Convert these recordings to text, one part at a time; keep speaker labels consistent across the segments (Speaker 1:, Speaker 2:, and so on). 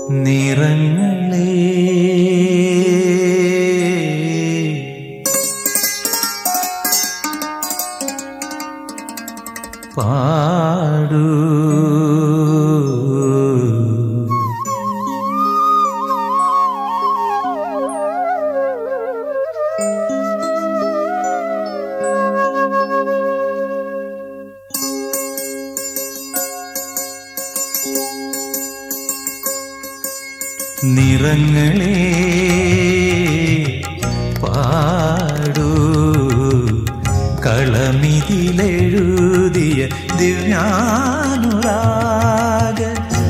Speaker 1: നിറങ്ങളേ പാടൂ നിറങ്ങളേ പാടൂ കളമിതിലെഴുതിയ ദിവ്യാനുരാഗ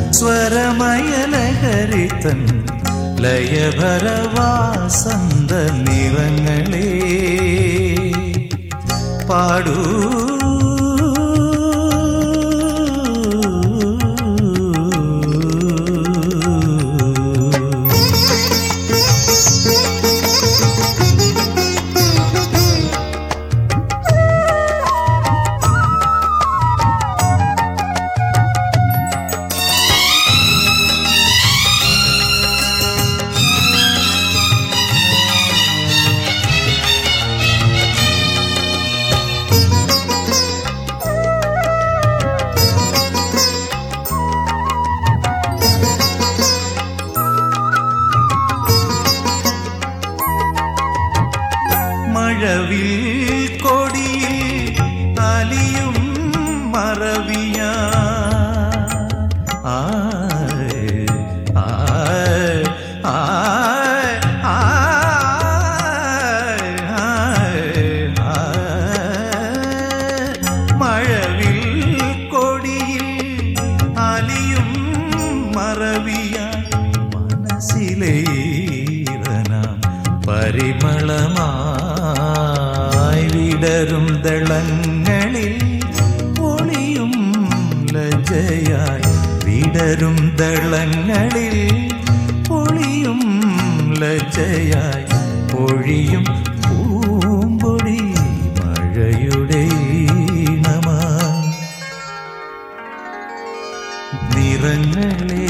Speaker 1: സ്വരമയലഹരിതൻ ലയഭരവാസന്ത നിറങ്ങളേ പാടൂ മഴവിൽ കൊടിയിൽ അലിയും മറവിയ മഴവിൽ കൊടിയിൽ അലിയും മറവിയ മനസ്സിലെ ഈറനാം പരിമളമായി വിടരും ദളങ്ങളിൽ ഒളിയും ലജയായി വിടരും ദളങ്ങളിൽ ഒളിയും ലജയായി പൊഴിയും പൂമ്പൊടി മഴയുടെ ഈണമായി നിറങ്ങളേ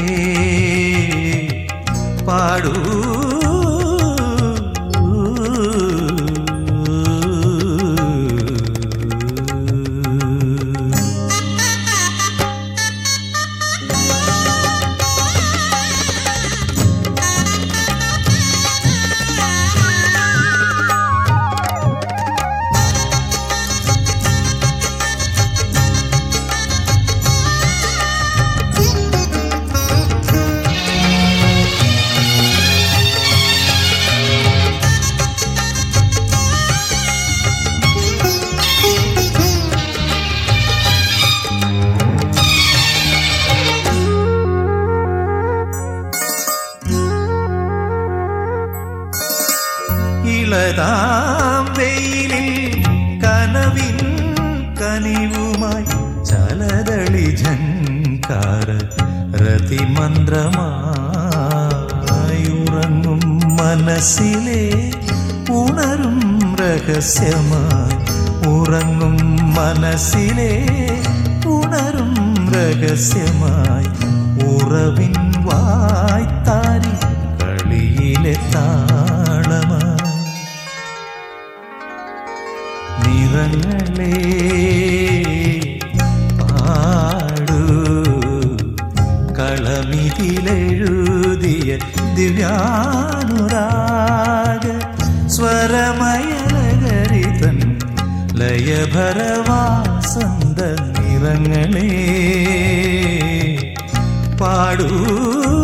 Speaker 1: പാടൂ ഇളതാം വെയിലിൽ കനവിൻ കനിവുമായി ചലതളി ജങ്കാര രതിമന്ത്രമായി ഉറങ്ങും മനസ്സിലെ ഉണരും രഹസ്യമായി ഉറങ്ങും മനസ്സിലെ ഉണരും രഹസ്യമായി ഉറവിൻ വായ്ത്താരി കളിയിലെ താളമായി നിറങ്ങളേ പാടൂ കളമിതിലെഴുതിയ ദിവ്യാനുരാഗ സ്വരമയലകരിതൻ ലയഭരവാസന്ത നിറങ്ങളേ പാടൂ